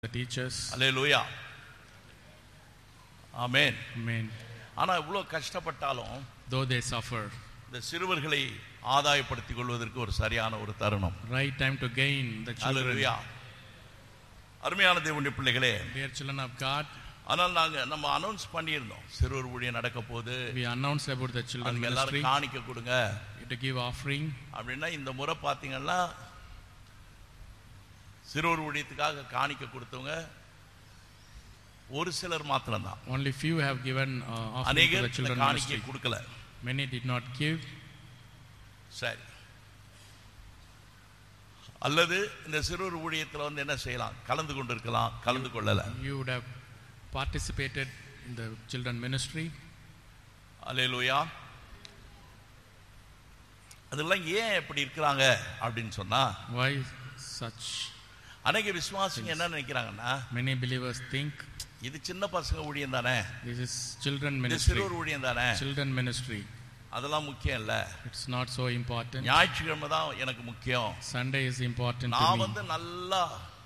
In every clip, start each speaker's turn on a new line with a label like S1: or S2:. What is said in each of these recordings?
S1: the teachers.
S2: Hallelujah amen
S1: Amen.
S2: ஆனா இவ்வளவு கஷ்டப்பட்டாலும்
S1: Though they suffer,
S2: இந்த சிறுவர்களை ஆதாயப்படுத்திக் கொள்வதற்கு ஒரு சரியான ஒரு தருணம்
S1: right time to gain the children.
S2: அல்லேலூயா அருமையான தேவனுடைய பிள்ளைகளே
S1: Dear children of God,
S2: ஆனால் நாங்க நம்ம அனௌன்ஸ் பண்ணியிருந்தோம் சிறுவர் ஊழியம் நடக்க போகுது
S1: we announced about the children
S2: அதுக்கு
S1: ministry
S2: எல்லாரும் காணிக்க கொடுங்க
S1: to give offering.
S2: அப்படின்னா இந்த முறை பார்த்தீங்கன்னா சிறுவர் ஊழியத்துக்காக காணிக்க கொடுத்தவங்க ஒரு சிலர் மாத்திரம்தான்
S1: Only few have given uh, offering to
S2: அநேகர்
S1: the
S2: இந்த
S1: children
S2: காணிக்கை
S1: ministry.
S2: கொடுக்கல
S1: Many did not give.
S2: சரி அல்லது இந்த சிறுவர் ஊழியத்துல வந்து என்ன செய்யலாம் கலந்து கொண்டு இருக்கலாம் கலந்து கொள்ளல
S1: You would have participated in the children ministry.
S2: அல்லேலூயா அதெல்லாம் ஏன் இப்படி இருக்கிறாங்க அப்படின்னு சொன்னா
S1: Why such?
S2: அநேக விசுவாசிங்க என்ன நினைக்கிறாங்கன்னா
S1: Many believers think
S2: இது சின்ன பசங்க ஊழியம் தானே
S1: this is children
S2: இது
S1: ministry.
S2: சிறுவர் ஊழியம் தானே
S1: Children ministry.
S2: அதெல்லாம் முக்கியம் இல்ல
S1: It's not so important.
S2: ஞாயிற்றுக்கிழமை தான் எனக்கு முக்கியம்
S1: Sunday is important to
S2: நான்
S1: me.
S2: வந்து நல்லா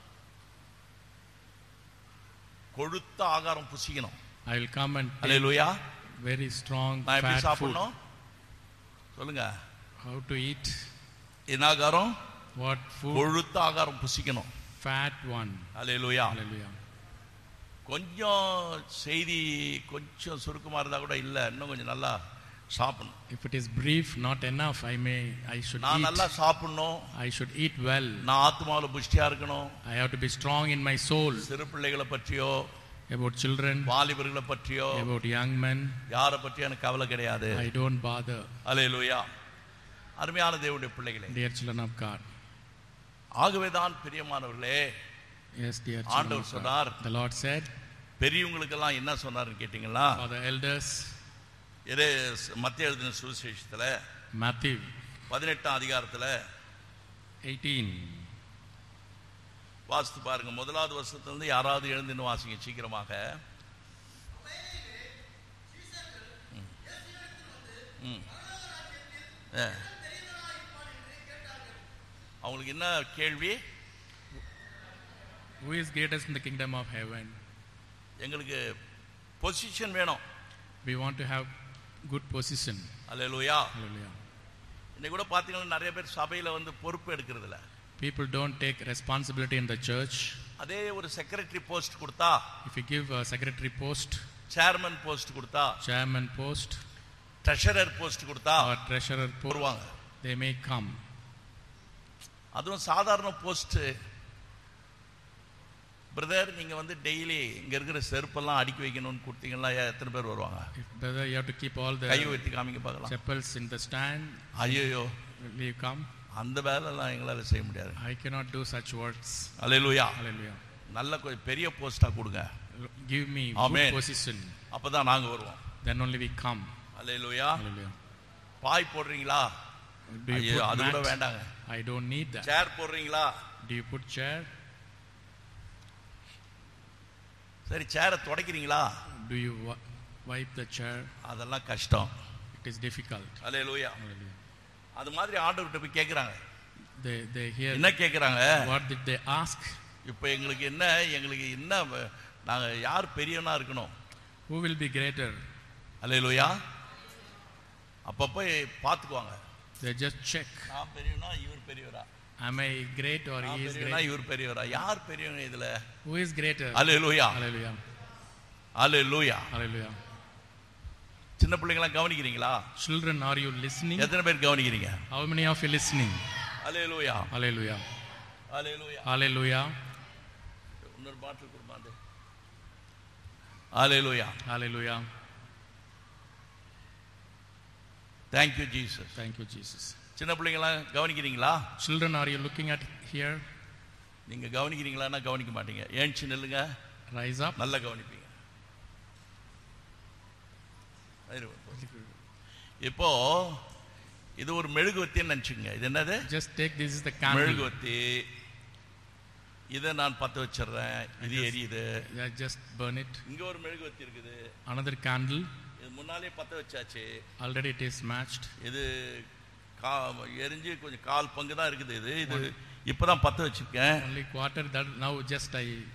S2: கொழுத்த ஆகாரம் புசிக்கணும்
S1: I will come and take
S2: hallelujah
S1: very strong
S2: நான் எப்படி
S1: fat food.
S2: சாப்பிடணும் சொல்லுங்க
S1: How to eat?
S2: என்ன ஆகாரம்
S1: What food?
S2: கொழுத்த ஆகாரம் புசிக்கணும்
S1: Fat one.
S2: அல்லேலூயா
S1: Hallelujah.
S2: கொஞ்சம் செய்தி கொஞ்சம் சுருக்கமா இருந்தா கூட இல்ல இன்னும் கொஞ்சம் நல்லா சாப்பிடணும்
S1: If it is brief, not enough, I may, I should
S2: நான்
S1: eat.
S2: நல்லா சாப்பிடணும்
S1: I should eat well.
S2: நான் ஆத்மாவுல புஷ்டியா இருக்கணும்
S1: I have to be strong in my soul.
S2: சிறு பிள்ளைகளை பற்றியோ
S1: About children,
S2: வாலிபர்களை பற்றியோ
S1: about young men,
S2: யாரை பற்றியும் எனக்கு கவலை கிடையாது
S1: I don't bother.
S2: அல்லேலூயா அருமையான தேவனுடைய பிள்ளைகளே
S1: Dear children of God.
S2: ஆகவேதான் பிரியமானவர்களே
S1: Yes, dear children
S2: ஆண்டவர்
S1: of God.
S2: சொன்னார்
S1: The Lord said,
S2: பெரியவங்களுக்கெல்லாம் என்ன சொன்னாருன்னு கேட்டீங்களா
S1: for the elders,
S2: இதே மத்திய எழுதின சுவிசேஷத்துல
S1: Matthew
S2: பதினெட்டாம் அதிகாரத்துல
S1: 18.
S2: வாசித்து பாருங்க முதலாவது வருஷத்துல இருந்து யாராவது எழுந்துன்னு வாசிங்க சீக்கிரமாக ம். ம். ஆ. அவங்களுக்கு என்ன கேள்வி
S1: Who is greatest in the kingdom of heaven?
S2: எங்களுக்கு பொசிஷன் வேணும்
S1: We want to have good position.
S2: Hallelujah
S1: Hallelujah.
S2: இன்னைக்கு கூட பார்த்தீங்கன்னா நிறைய பேர் சபையில வந்து பொறுப்பு எடுக்கிறது இல்ல
S1: People don't take responsibility in the church.
S2: அதே ஒரு செக்ரட்டரி போஸ்ட் கொடுத்தா
S1: If you give a secretary post,
S2: chairman post கொடுத்தா
S1: chairman post,
S2: ட்ரெஷரர் போஸ்ட் கொடுத்தா
S1: or treasurer post,
S2: வருவாங்க
S1: they may come.
S2: அதுவும் சாதாரண போஸ்ட் பிரதர் நீங்க வந்து டெய்லி இங்க இருக்கிற செருப்பெல்லாம் அடுக்கி வைக்கணும்னு கொடுத்தீங்கன்னா எத்தனை பேர் வருவாங்க
S1: If brother, you have to keep all
S2: guy
S1: the
S2: உயர்த்தி காமிக்க பார்க்கலாம்
S1: chapels in the stand,
S2: ஐயோ
S1: will you come?
S2: அந்த வேலைலாம் எங்களால செய்ய முடியாது
S1: I cannot do such works.
S2: Hallelujah
S1: Hallelujah.
S2: நல்ல கொஞ்சம் பெரிய போஸ்டா கொடுங்க
S1: Give me
S2: Amen.
S1: good position.
S2: அப்பதான் நாங்க வருவோம்
S1: Then only we come.
S2: Hallelujah
S1: Hallelujah.
S2: பாய் போடுறீங்களா
S1: Do you
S2: ஐயோ அது கூட
S1: put mat?
S2: வேண்டாங்க
S1: I don't need that.
S2: சேர் போடுறீங்களா
S1: Do you put chair?
S2: சரி சேரை துடைக்கிறீங்களா
S1: Do you wi- wipe the chair?
S2: அதெல்லாம் கஷ்டம்
S1: It is difficult.
S2: Hallelujah
S1: Hallelujah.
S2: அது மாதிரி ஆண்டவர்கிட்ட போய் கேக்குறாங்க
S1: They, they hear
S2: என்ன கேக்குறாங்க
S1: what did they ask?
S2: இப்போ எங்களுக்கு என்ன எங்களுக்கு என்ன வ- நாங்க யார் பெரியவனா இருக்கணும்
S1: Who will be greater?
S2: அல்லேலூயா அப்பப்போ பார்த்துக்குவாங்க
S1: They just check.
S2: நான் பெரியவனா இவர் பெரியவரா
S1: Am I great or
S2: நான்
S1: he is
S2: பெரியவனா
S1: great?
S2: இவர் பெரியவரா யார் பெரியவங்க இதுல
S1: Who is greater?
S2: Hallelujah
S1: Hallelujah.
S2: Hallelujah
S1: Hallelujah.
S2: சின்ன பிள்ளைங்களாம் கவனிக்கிறீங்களா
S1: Children, are you listening?
S2: எத்தனை பேர் கவனிக்கிறீங்க
S1: How many of you listening?
S2: Hallelujah
S1: Hallelujah.
S2: Hallelujah
S1: Hallelujah.
S2: இன்னொரு பாட்டில் கொடுப்பாண்டு அல்லேலூயா
S1: Hallelujah.
S2: Thank you Jesus
S1: Thank you, Jesus.
S2: சின்ன பிள்ளைங்களாம் கவனிக்கிறீங்களா
S1: Children, are you looking at here?
S2: நீங்க கவனிக்கிறீங்களான்னா கவனிக்க மாட்டீங்க ஏன்ச்சு நில்லுங்க
S1: Rise up.
S2: நல்லா கவனிப்பீங்க இரு. இப்போ இது ஒரு மெழுகுவத்தின்னு நினைச்சுங்க இது என்னது
S1: Just take this is the candle.
S2: மெழுகுவத்தி இதை நான் பத்த வச்சிடுறேன் இது எரியுது
S1: Yeah, just burn it.
S2: இங்க ஒரு மெழுகுவத்தி இருக்குது
S1: Another candle.
S2: இது முன்னாலே பத்த வச்சாச்சு
S1: Already it is matched.
S2: இது கா எரிஞ்சு கொஞ்சம் கால் பங்கு தான் இருக்குது இது இது இப்பதான் பத்த வச்சிருக்கேன்
S1: Only quarter that now just I